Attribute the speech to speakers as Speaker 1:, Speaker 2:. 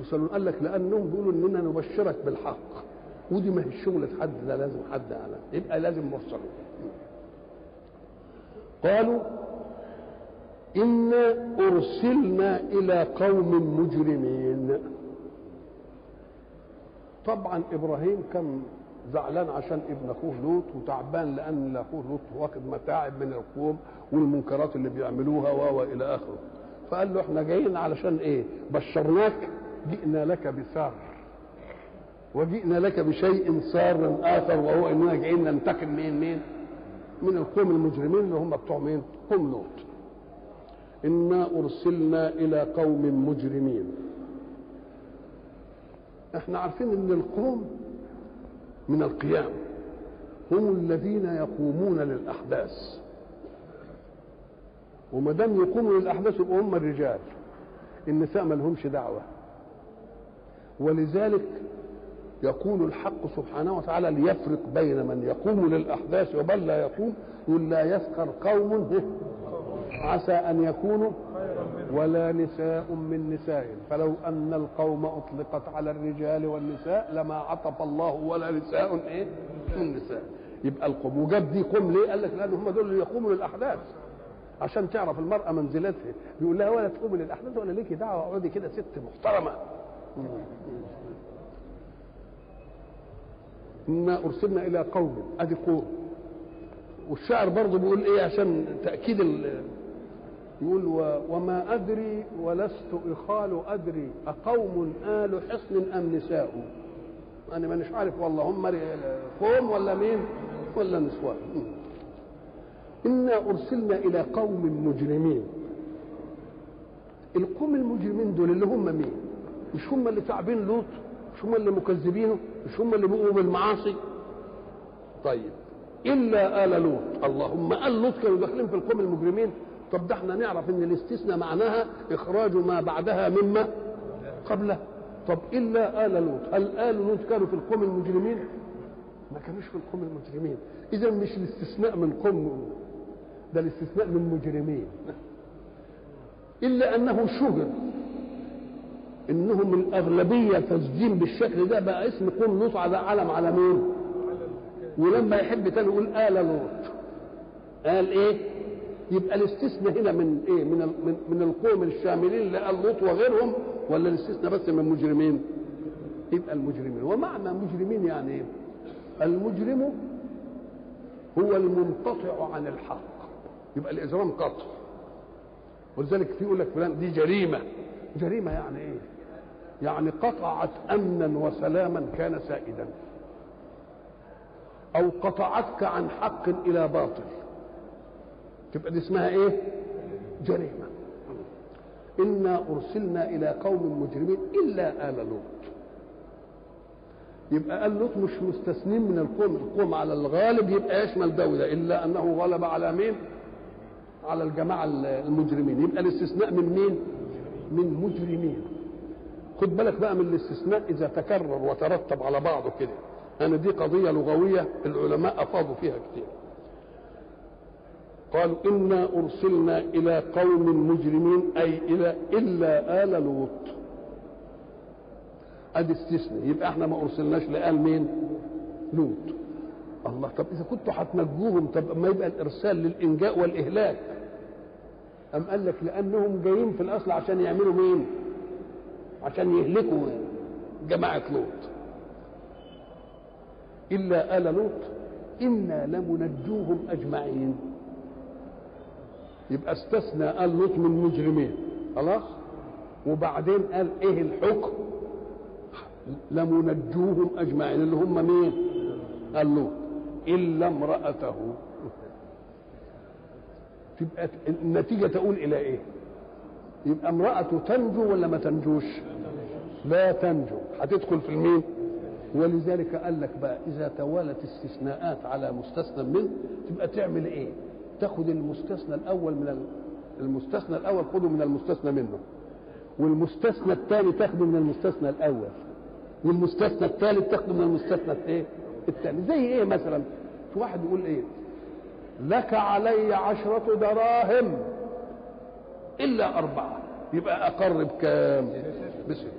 Speaker 1: مرسلون قال لك لانهم بيقولوا اننا نبشرك بالحق ودي ما هي الشغلة حد ده لازم حد يعلم يبقى لازم مرسلون قالوا إنا أرسلنا إلى قوم مجرمين طبعا إبراهيم كان زعلان عشان ابن أخوه لوط وتعبان لأن أخوه لوط واخد متاعب من القوم والمنكرات اللي بيعملوها و إلى آخره فقال له احنا جايين علشان ايه بشرناك جئنا لك بسار وجئنا لك بشيء سار آخر وهو إننا جايين ننتقم من مين من القوم المجرمين اللي هم بتوع مين قوم لوط إنا أرسلنا إلى قوم مجرمين احنا عارفين ان القوم من القيام هم الذين يقومون للأحداث وما دام يقوموا للأحداث يبقوا هم الرجال النساء ما لهمش دعوة ولذلك يقول الحق سبحانه وتعالى ليفرق بين من يقوم للأحداث ومن لا يقوم يقول لا يسخر قوم عسى أن يكونوا ولا نساء من نساء فلو أن القوم أطلقت على الرجال والنساء لما عطف الله ولا نساء إيه من نساء يبقى القوم وجاب دي قوم ليه قال لك لأن هم دول اللي يقوموا للأحداث عشان تعرف المرأة منزلتها بيقول لها ولا تقومي للأحداث ولا ليكي دعوة اقعدي كده ست محترمة إنا أرسلنا إلى قوم أدي قوم والشاعر برضه بيقول إيه عشان تأكيد ال يقول و... وما أدري ولست إخال أدري أقوم آل حصن أم نساء أنا مانيش عارف والله هم قوم ولا مين ولا نسوان إنا أرسلنا إلى قوم مجرمين القوم المجرمين دول اللي هم مين مش هم اللي تعبين لوط مش هم اللي مكذبينه مش هم اللي بيقوموا بالمعاصي طيب إلا آل لوط اللهم آل لوط كانوا داخلين في القوم المجرمين طب ده احنا نعرف ان الاستثناء معناها اخراج ما بعدها مما قبله طب الا ال لوط هل ال لوط كانوا في القوم المجرمين ما كانوش في القوم المجرمين اذا مش الاستثناء من قوم ده الاستثناء من مجرمين الا انه شهر انهم الاغلبيه فاسدين بالشكل ده بقى اسم قوم لوط على علم على مين ولما يحب تاني يقول ال لوط قال ايه يبقى الاستثناء هنا من ايه من من, من القوم الشاملين لآل لوط وغيرهم ولا الاستثناء بس من مجرمين يبقى المجرمين ومعنى مجرمين يعني ايه المجرم هو المنقطع عن الحق يبقى الاجرام قطع ولذلك في يقول لك فلان دي جريمه جريمه يعني ايه يعني قطعت امنا وسلاما كان سائدا او قطعتك عن حق الى باطل تبقى دي اسمها ايه جريمه انا ارسلنا الى قوم مجرمين الا ال لوط يبقى ال لوط مش مستثنين من القوم القوم على الغالب يبقى يشمل ده وده الا انه غلب على مين على الجماعه المجرمين يبقى الاستثناء من مين من مجرمين خد بالك بقى من الاستثناء اذا تكرر وترتب على بعضه كده انا دي قضيه لغويه العلماء افاضوا فيها كتير قالوا إنا أرسلنا إلى قوم مجرمين أي إلى إلا آل لوط أدي استثناء يبقى احنا ما أرسلناش لآل مين؟ لوط الله طب إذا كنتوا هتنجوهم طب ما يبقى الإرسال للإنجاء والإهلاك أم قال لك لأنهم جايين في الأصل عشان يعملوا مين؟ عشان يهلكوا جماعة لوط إلا آل لوط إنا لمنجوهم أجمعين يبقى استثنى قال لوط من مجرمين خلاص وبعدين قال ايه الحكم لمنجوهم اجمعين اللي هم مين قال لوط الا امراته تبقى النتيجه تقول الى ايه يبقى امراته تنجو ولا ما تنجوش لا تنجو هتدخل في المين ولذلك قال لك بقى اذا توالت استثناءات على مستثنى منه تبقى تعمل ايه تاخد المستثنى الاول من المستثنى الاول خده من المستثنى منه والمستثنى الثاني تاخده من المستثنى الاول والمستثنى الثالث تاخده من المستثنى الايه الثاني زي ايه مثلا في واحد يقول ايه لك علي عشرة دراهم إلا أربعة يبقى أقر بكام؟ بست